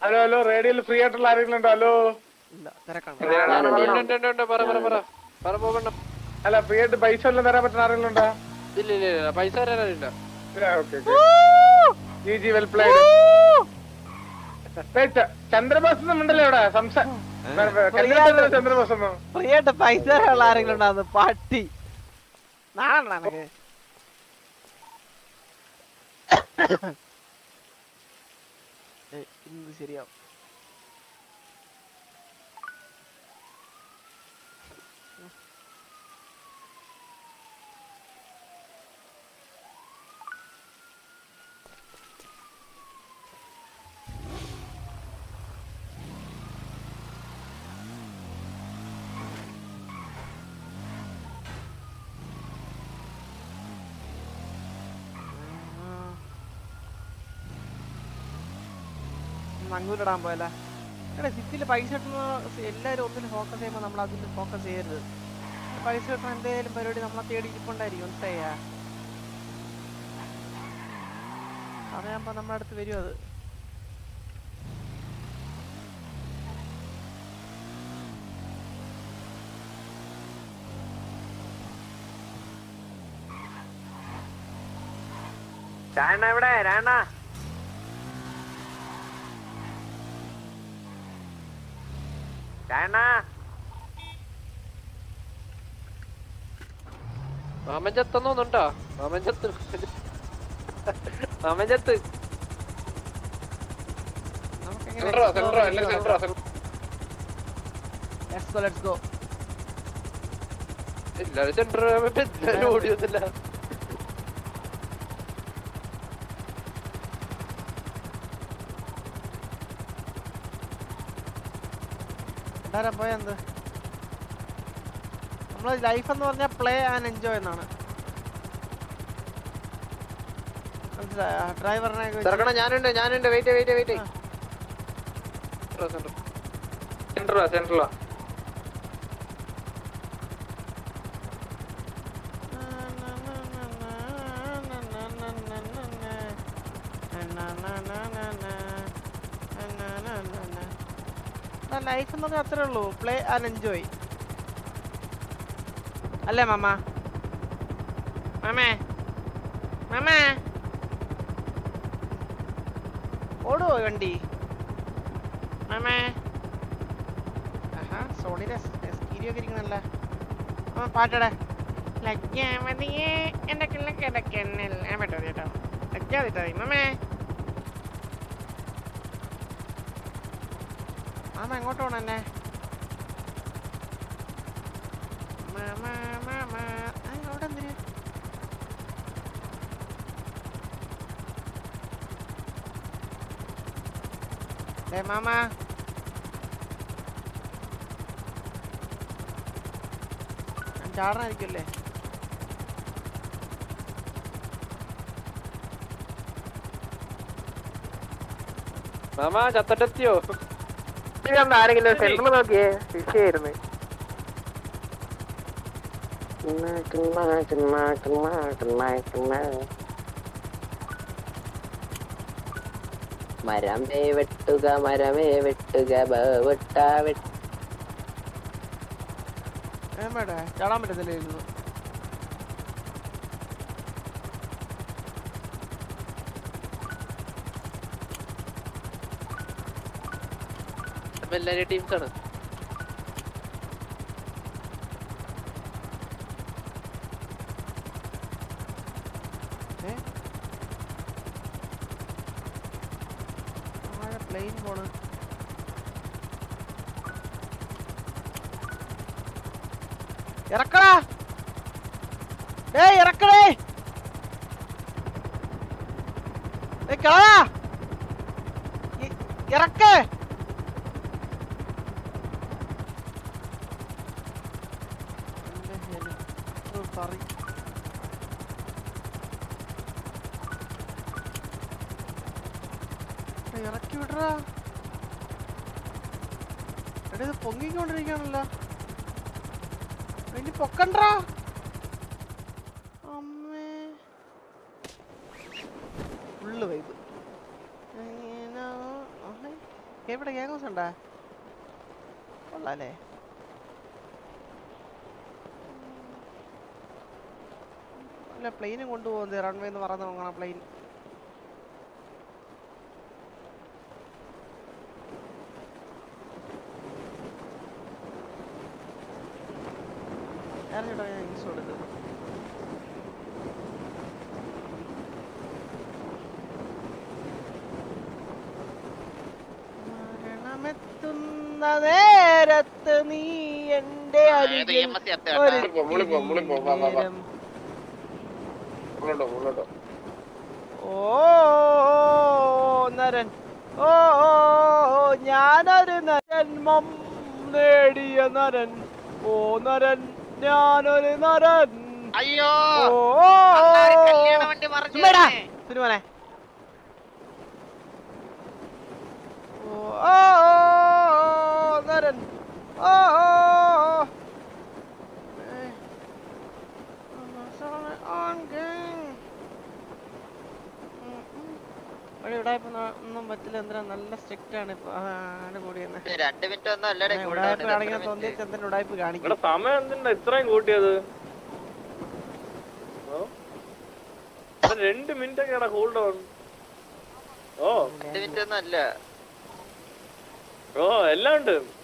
Hello hello റേഡിയോയിൽ free ആയിട്ടുള്ള ആരെങ്കിലും ഉണ്ടോ ഹലോ ഇല്ല തിരക്കാണ് ഉണ്ട്, ഉണ്ട്, ഉണ്ട്, ഉണ്ട്. പറ പറ പറ പറ പോകണ്ട അല്ല ഫ്രീ ആയിട്ട് പൈസ വല്ലതും തരാൻ പറ്റുന്ന ആരെങ്കിലും ഉണ്ടോ ഇല്ല ഇല്ല ഇല്ല പൈസ തരാനില്ല okay G G well play Chandrabose ഉണ്ടല്ലോ ഇവിടെ സംസാ കല്യാണത്തിന് ചന്ദ്രബോസ് ഒന്നും ഫ്രീ ആയിട്ട് പൈസ ഉള്ള ആരെങ്കിലും ഉണ്ടാകുന്നു പട്ടി നാളെ എനിക്ക് ഏയ്, ഇന്ന് ശരിയാവും മങ്ങൂരിടാൻ പോയല്ല എടാ സിറ്റിയിൽ പൈസ കിട്ടുന്ന എല്ലാവരും ഒന്നിൽ ഫോക്കസ് ചെയ്യുമ്പോൾ നമ്മൾ അതിൽ ഫോക്കസ് ചെയ്യരുത് പൈസ കിട്ടുന്ന എന്തെങ്കിലും പരിപാടി നമ്മളെ തേടി ഇരിപ്പുണ്ടായിരിക്കും മനസ്സിലായാ സമയമാകുമ്പോൾ നമ്മുടെ അടുത്ത് വരും അത് രാണ എവിടെ രാണ രാണ മാമൻ ചത്തൊന്നുണ്ടോ മാമൻ ചത്ത് മാമൻ ചത്ത് നമുക്കെങ്ങനെ Let's go, let's go. എല്ലാരും സെന്റർ എല്ലാരും ഓടിയൊന്നുമില്ല എല്ലാരും പോയ എന്ത് നമ്മളെ ലൈഫ് എന്ന് പറഞ്ഞാൽ പ്ലേ ആൻഡ് എൻജോയ് എന്നാണ് മനസ്സിലായോ ഡ്രൈവറിനെ ചെറുക്കണ ഞാനുണ്ട് ഞാനുണ്ട് വെയിറ്റ് വെയിറ്റ് വെയിറ്റ് ആ. സെന്ററാ സെന്ററാ ലൈഫ് എന്ന് പറഞ്ഞാൽ അത്രേ ഉള്ളൂ പ്ലേ ആൻഡ് എൻജോയ് അല്ലേ മാമ മാമേ മാമേ ഓടുവോ വണ്ടി മാമേ ആഹാ സോണിയുടെ സ്കീരിയോ ഒക്കെ ഇരിക്കണല്ലേ ആ പാട്ടടേ ലജ്ജാമതിയേ എൻ്റെ കിള്ള കിടക്കണ്ണിൽ ആ പെട്ടോ കേട്ടോ ലജ്ജാതിട്ടോ മാമേ മാമ എങ്ങോട്ട് പോണ എന്നെ മാമ മാമ ആ, അവിടെ എന്തിന് ഏ മാമ ഞാൻ ചാടണായിരിക്കുമല്ലേ മാമ ചത്തട്ടെത്തിയോ ആരെങ്കിലും സെന്റർ നോക്കിയേ വിഷയായിരുന്നു മരമേ വെട്ടുക മരമേ വെട്ടുക വെട്ടാ വെട്ട ഏമേടെ ചാടാൻ പറ്റത്തില്ലേ ഇരുന്നു അപ്പൊ എല്ലാരും ടീംസ് ആണ് ഏ ആരെ പ്ലെയിൻ പോണ് ഇറക്കടാ ഏയ് ഇറക്കടേ ഏയ് കളാ ഇറക്ക് എന്റെ ഹെലി പറ ഏയ് ഇറക്കി വിടറാ എടാ ഇത് പൊങ്ങിക്കൊണ്ടിരിക്കുകയാണല്ലോ ഇനി പൊക്കണ്ടാ അമ്മേ ഫുള്ള് വൈബ് എവിടെ ഗ്യാങ് ഹൗസ് ഉണ്ടാ കൊള്ളാല്ലേ അല്ല പ്ലെയിനും കൊണ്ടുപോകുന്നത് റൺവേ എന്ന് പറയുന്ന നോക്കണം പ്ലെയിൻ ഞാൻ ചേട്ടാ ഞാൻ ഇൻസ് കൊടുത്തത് മരണമെത്തുന്ന നേരത്ത് നീ എന്റെ അരികിൽ ഒരു മുകളിൽ പോ, മുകളിൽ പോ, വാ, വാ, വാ. നേരം. മുകളിലോട്ടോ മുകളിലോട്ടോ ഓ നരൻ ഓ ഓ, ഓ, ഞാനൊരു ജന്മം നേടിയ നരൻ ഓ നരൻ ഞാനൊരു നരൻ അയ്യോ ഓ ഓ, അന്നാര് ഓ. കല്യാണ വണ്ടി മറിഞ്ഞു ചുമ്മാടാ. വരുന്നേ. സിനിമനെ ഓ ഓ ഓ, നരൻ ഓ ഓ ഓ. ഏയ്. on gang. ഉം, ഉം. ഇവിടെ ഉടായ്പ ന- ഒന്നും പറ്റില്ല എന്തിനാ നല്ല സ്ട്രിക്റ്റ് ആണ് ഇപ്പൊ ആണ് കൂടിയെന്ന് ഇത് രണ്ട് മിനിറ്റ് ഒന്നും അല്ലടേ ഉടായ്പ കാണിക്കാൻ തോന്നിയ ചന്ദ്രൻ ഉടായ്പ കാണിക്കും ഇവിടെ സമയം എന്തിനാ ഇത്രയും കൂട്ടിയത് ഓ? ഇവിടെ രണ്ട് മിനിറ്റ് ഒക്കെയാണ് കൂൾ ഡൗൺ ഓ രണ്ട് മിനിറ്റ് ഒന്നും അല്ല ഓ എല്ലാം ഉണ്ട്